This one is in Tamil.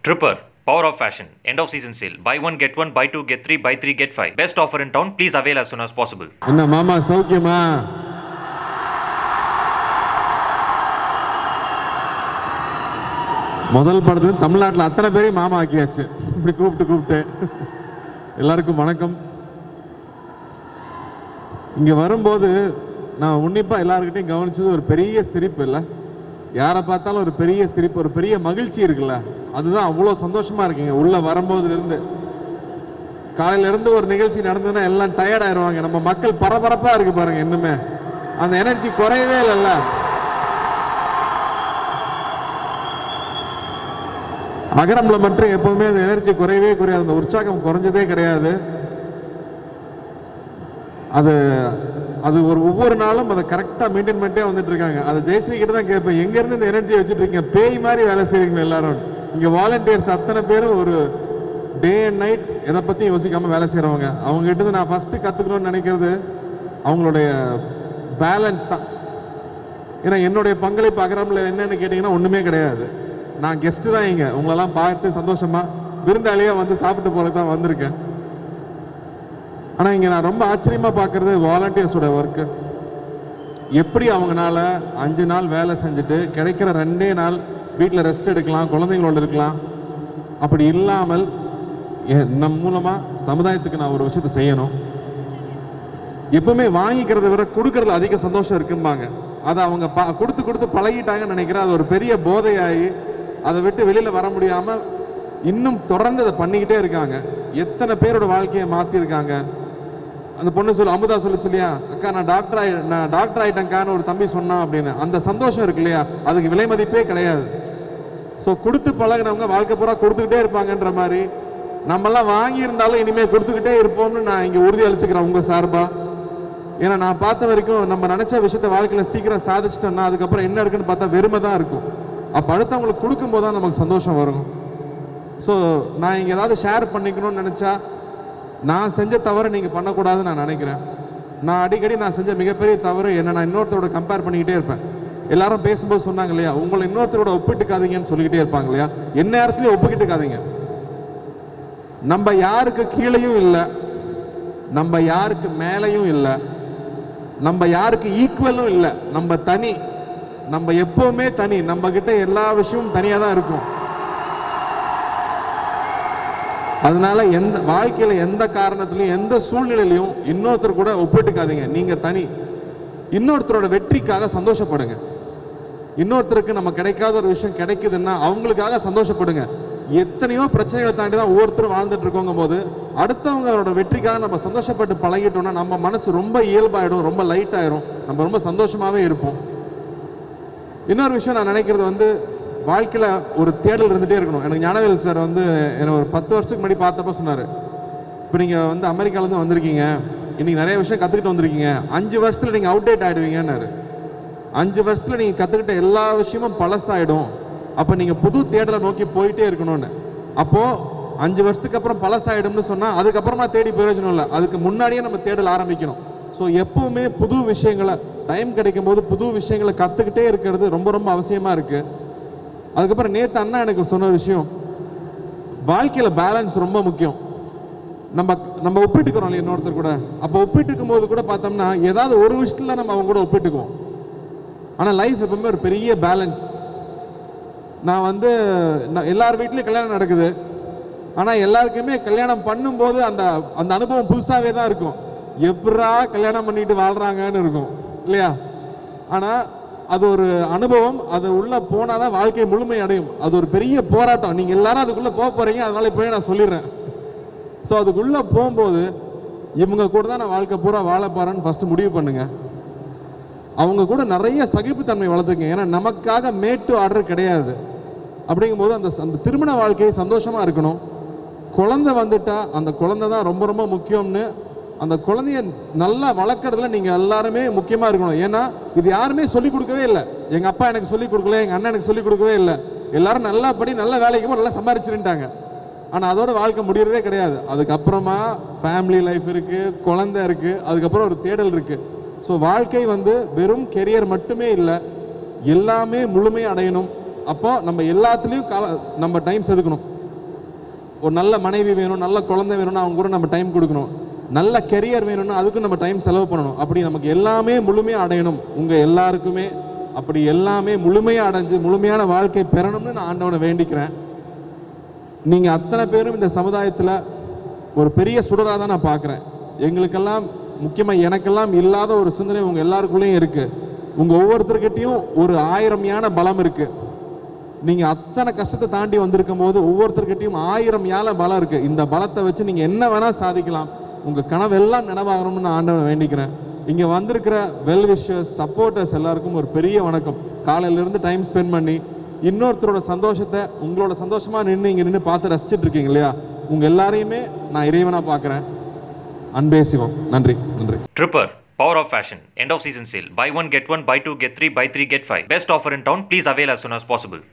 Tripper, Power of Fashion, end of season sale. Buy one, get one, buy two, get three, buy three, get five. Best offer in town. Please avail as soon as possible. என்ன மாமா சௌக்கியமா முதல் படத்துல தமிழ்நாட்டில் அத்தனை பேரையும் மாமா ஆக்கியாச்சு இப்படி கூப்பிட்டு கூப்பிட்டு எல்லாருக்கும் வணக்கம் இங்க வரும்போது நான் உன்னிப்பா எல்லாருக்கிட்டையும் கவனிச்சது ஒரு பெரிய சிரிப்பு இல்லை யாரை பார்த்தாலும் ஒரு பெரிய சிரிப்பு ஒரு பெரிய மகிழ்ச்சி இருக்குல்ல அதுதான் அவ்வளோ சந்தோஷமா இருக்குங்க உள்ள வரும்போதுல இருந்து காலையில இருந்து ஒரு நிகழ்ச்சி நடந்ததுன்னா எல்லாம் டயர்ட் ஆயிருவாங்க நம்ம மக்கள் பரபரப்பா இருக்கு பாருங்க இன்னுமே அந்த எனர்ஜி குறையவே இல்லைல்ல அகரம்ல மட்டும் எப்பவுமே அந்த எனர்ஜி குறையவே குறையாது அந்த உற்சாகம் குறைஞ்சதே கிடையாது அது அது ஒரு ஒவ்வொரு நாளும் அதை கரெக்டாக மெயின்டைன் பண்ணிட்டே வந்துட்டு இருக்காங்க அது ஜெயஸ்ரீ கிட்ட தான் கேட்பேன் எங்கேருந்து இந்த எனர்ஜியை வச்சுட்டு இருக்கீங்க பேய் மாதிரி வேலை செய்றீங்களா எல்லாரும் இங்கே வாலண்டியர்ஸ் அத்தனை பேரும் ஒரு டே அண்ட் நைட் எதை பற்றியும் யோசிக்காம வேலை செய்கிறவங்க அவங்க கிட்ட இருந்து நான் ஃபஸ்ட்டு கற்றுக்கணும்னு நினைக்கிறது அவங்களுடைய பேலன்ஸ் தான் ஏன்னா என்னுடைய பங்களிப்பு அகரமில் என்னன்னு கேட்டிங்கன்னா ஒன்றுமே கிடையாது நான் கெஸ்ட்டு தான் இங்கே உங்களெல்லாம் பார்த்து சந்தோஷமா விருந்தாளியாக வந்து சாப்பிட்டு போகிறது தான் வந்திருக்கேன் ஆனால் இங்கே நான் ரொம்ப ஆச்சரியமாக பார்க்குறது வாலண்டியர்ஸோட ஒர்க்கு எப்படி அவங்கனால அஞ்சு நாள் வேலை செஞ்சுட்டு கிடைக்கிற ரெண்டே நாள் வீட்டில் ரெஸ்ட் எடுக்கலாம் குழந்தைங்களோட இருக்கலாம் அப்படி இல்லாமல் எ- நம் மூலமாக சமுதாயத்துக்கு நான் ஒரு விஷயத்தை செய்யணும் எப்பவுமே வாங்கிக்கிறத விட கொடுக்கறதுல அதிக சந்தோஷம் இருக்கும்பாங்க அதை அவங்க பா கொடுத்து கொடுத்து பழகிட்டாங்கன்னு நினைக்கிறேன் அது ஒரு பெரிய போதையாகி அதை விட்டு வெளியில் வர முடியாமல் இன்னும் தொடர்ந்து அதை பண்ணிக்கிட்டே இருக்காங்க எத்தனை பேரோட வாழ்க்கையை மாற்றிருக்காங்க அந்த பொண்ணு சொல்லு அமுதா சொல்லுச்சு இல்லையா அக்கா நான் டாக்டர் ஆயி நான் டாக்டர் ஆயிட்டேன்க்கான்னு ஒரு தம்பி சொன்னான் அப்படின்னு அந்த சந்தோஷம் இருக்கு இல்லையா அதுக்கு விலை மதிப்பே கிடையாது ஸோ கொடுத்து பழகினவங்க வாழ்க்கை பூரா கொடுத்துக்கிட்டே இருப்பாங்கன்ற மாதிரி நம்மெல்லாம் வாங்கியிருந்தாலும் இனிமேல் கொடுத்துக்கிட்டே இருப்போம்னு நான் இங்கே உறுதி அளிச்சுக்கிறேன் உங்கள் சார்பா ஏன்னா நான் பார்த்த வரைக்கும் நம்ம நினச்ச விஷயத்த வாழ்க்கையில் சீக்கிரம் சாதிச்சிட்டோம்னா அதுக்கப்புறம் என்ன இருக்குன்னு பார்த்தா வெறுமை தான் இருக்கும் அப்போ அடுத்தவங்களுக்கு கொடுக்கும்போது தான் நமக்கு சந்தோஷம் வரும் ஸோ நான் இங்கே ஏதாவது ஷேர் பண்ணிக்கணும்னு நினச்சா நான் செஞ்ச தவறை நீங்கள் பண்ணக்கூடாதுன்னு நான் நினைக்கிறேன் நான் அடிக்கடி நான் செஞ்ச மிகப்பெரிய தவறு என்ன நான் இன்னொருத்தரோட கம்பேர் பண்ணிக்கிட்டே இருப்பேன் எல்லாரும் பேசும்போது சொன்னாங்க இல்லையா உங்களை இன்னொருத்தரோட ஒப்பிட்டுக்காதீங்கன்னு சொல்லிக்கிட்டே இருப்பாங்க இல்லையா என்ன நேரத்துலையும் ஒப்பிக்கிட்டுக்காதீங்க நம்ம யாருக்கு கீழேயும் இல்லை நம்ம யாருக்கு மேலேயும் இல்லை நம்ம யாருக்கு ஈக்குவலும் இல்லை நம்ம தனி நம்ம எப்பவுமே தனி நம்ம கிட்ட எல்லா விஷயமும் தனியாக தான் இருக்கும் அதனால எந்த வாழ்க்கையில எந்த காரணத்திலையும் எந்த சூழ்நிலையிலையும் இன்னொருத்தர் கூட ஒப்பிட்டுக்காதீங்க நீங்க தனி இன்னொருத்தரோட வெற்றிக்காக சந்தோஷப்படுங்க இன்னொருத்தருக்கு நம்ம கிடைக்காத ஒரு விஷயம் கிடைக்குதுன்னா அவங்களுக்காக சந்தோஷப்படுங்க எத்தனையோ பிரச்சனைகளை தாண்டி தான் ஒவ்வொருத்தரும் வாழ்ந்துட்டு இருக்கோங்க போது அடுத்தவங்களோட வெற்றிக்காக நம்ம சந்தோஷப்பட்டு பழகிட்டோம்னா நம்ம மனசு ரொம்ப இயல்பாயிடும் ரொம்ப லைட் ஆயிடும் நம்ம ரொம்ப சந்தோஷமாவே இருப்போம் இன்னொரு விஷயம் நான் நினைக்கிறது வந்து வாழ்க்கையில ஒரு தேடல் இருந்துட்டே இருக்கணும் எனக்கு ஞானவேல் சார் வந்து என்னை ஒரு பத்து வருஷத்துக்கு முன்னாடி பார்த்தப்ப சொன்னாரு இப்போ நீங்க வந்து அமெரிக்கால இருந்து வந்திருக்கீங்க இன்னைக்கு நிறைய விஷயம் கத்துக்கிட்டு வந்திருக்கீங்க அஞ்சு வருஷத்துல நீங்க அவுடேட் ஆயிடுவீங்கன்னாரு அஞ்சு வருஷத்துல நீங்க கத்துக்கிட்ட எல்லா விஷயமும் பழசாயிடும் அப்ப நீங்க புது தேடலை நோக்கி போயிட்டே இருக்கணும்னு அப்போ அஞ்சு வருஷத்துக்கு அப்புறம் பழசாயிடும்னு சொன்னா அதுக்கப்புறமா தேடி பிரயோஜனம் இல்லை அதுக்கு முன்னாடியே நம்ம தேடல் ஆரம்பிக்கணும் ஸோ எப்பவுமே புது விஷயங்களை டைம் கிடைக்கும் போது புது விஷயங்களை கத்துக்கிட்டே இருக்கிறது ரொம்ப ரொம்ப அவசியமா இருக்கு அதுக்கப்புறம் நேத்து அண்ணா எனக்கு சொன்ன விஷயம் வாழ்க்கையில பேலன்ஸ் ரொம்ப முக்கியம் நம்ம நம்ம ஒப்பிட்டுக்கிறோம் இல்லையா இன்னொருத்தர் கூட அப்போ ஒப்பிட்டுக்கும் போது கூட பார்த்தோம்னா ஏதாவது ஒரு விஷயத்துல நம்ம அவங்க கூட ஒப்பிட்டுக்குவோம் ஆனா லைஃப் எப்பவுமே ஒரு பெரிய பேலன்ஸ் நான் வந்து நான் எல்லார் வீட்லயும் கல்யாணம் நடக்குது ஆனா எல்லாருக்குமே கல்யாணம் பண்ணும்போது அந்த அந்த அனுபவம் புதுசாவே தான் இருக்கும் எப்படா கல்யாணம் பண்ணிட்டு வாழ்றாங்கன்னு இருக்கும் இல்லையா ஆனா அது ஒரு அனுபவம் அது உள்ள போனாதான் வாழ்க்கை முழுமை அடையும் அது ஒரு பெரிய போராட்டம் நீங்க எல்லாரும் அதுக்குள்ள போக போறீங்க அதனால இப்பவே நான் சொல்லிடுறேன் ஸோ அதுக்குள்ள போகும்போது இவங்க கூட தான் நான் வாழ்க்கை பூரா வாழ போறேன்னு ஃபர்ஸ்ட் முடிவு பண்ணுங்க அவங்க கூட நிறைய சகிப்புத்தன்மை வளர்த்துங்க ஏன்னா நமக்காக மேட்டு ஆர்டர் கிடையாது அப்படிங்கும்போது அந்த அந்த திருமண வாழ்க்கை சந்தோஷமா இருக்கணும் குழந்தை வந்துட்டா அந்த குழந்தை தான் ரொம்ப ரொம்ப முக்கியம்னு அந்த குழந்தைய நல்லா வளர்க்கறதுல நீங்க எல்லாருமே முக்கியமா இருக்கணும் ஏன்னா இது யாருமே சொல்லி கொடுக்கவே இல்லை எங்க அப்பா எனக்கு சொல்லி கொடுக்கல எங்க அண்ணன் எனக்கு சொல்லி கொடுக்கவே இல்லை எல்லாரும் நல்லா படி நல்ல வேலைக்கு போய் நல்லா சம்பாரிச்சிருந்தாங்க ஆனா அதோட வாழ்க்கை முடியறதே கிடையாது அதுக்கப்புறமா ஃபேமிலி லைஃப் இருக்கு குழந்தை இருக்கு அதுக்கப்புறம் ஒரு தேடல் இருக்கு ஸோ வாழ்க்கை வந்து வெறும் கெரியர் மட்டுமே இல்லை எல்லாமே முழுமை அடையணும் அப்போ நம்ம எல்லாத்துலேயும் கால நம்ம டைம் செதுக்கணும் ஒரு நல்ல மனைவி வேணும் நல்ல குழந்தை வேணும்னா அவங்க கூட நம்ம டைம் கொடுக்கணும் நல்ல கெரியர் வேணும்னா அதுக்கும் நம்ம டைம் செலவு பண்ணணும் அப்படி நமக்கு எல்லாமே முழுமையாக அடையணும் உங்கள் எல்லாருக்குமே அப்படி எல்லாமே முழுமையாக அடைஞ்சு முழுமையான வாழ்க்கை பெறணும்னு நான் ஆண்டவனை வேண்டிக்கிறேன் நீங்கள் அத்தனை பேரும் இந்த சமுதாயத்தில் ஒரு பெரிய சுடராக தான் நான் பார்க்குறேன் எங்களுக்கெல்லாம் முக்கியமாக எனக்கெல்லாம் இல்லாத ஒரு சிந்தனை உங்கள் எல்லாருக்குள்ளேயும் இருக்குது உங்கள் ஒவ்வொருத்தர்கிட்டையும் ஒரு ஆயிரம் யான பலம் இருக்குது நீங்கள் அத்தனை கஷ்டத்தை தாண்டி வந்திருக்கும் போது ஒவ்வொருத்தர்கிட்டையும் ஆயிரம் யானை பலம் இருக்குது இந்த பலத்தை வச்சு நீங்கள் என்ன வேணால் சாதிக்கலாம் உங்கள் கனவு எல்லாம் நினைவாகணும்னு நான் ஆண்டவனை வேண்டிக்கிறேன் இங்கே வந்திருக்கிற வெல் விஷர்ஸ் சப்போர்ட்டர்ஸ் எல்லாருக்கும் ஒரு பெரிய வணக்கம் காலையிலேருந்து டைம் ஸ்பெண்ட் பண்ணி இன்னொருத்தரோட சந்தோஷத்தை உங்களோட சந்தோஷமாக நின்று இங்கே நின்று பார்த்து ரசிச்சிட்டு இருக்கீங்க இல்லையா உங்கள் எல்லாரையுமே நான் இறைவனாக பார்க்குறேன் அன்பே சிவம் நன்றி நன்றி Tripper, Power of Fashion, end of season sale. Buy one, get one, buy two, get three, buy three, get five. Best offer in town. Please avail as soon as possible.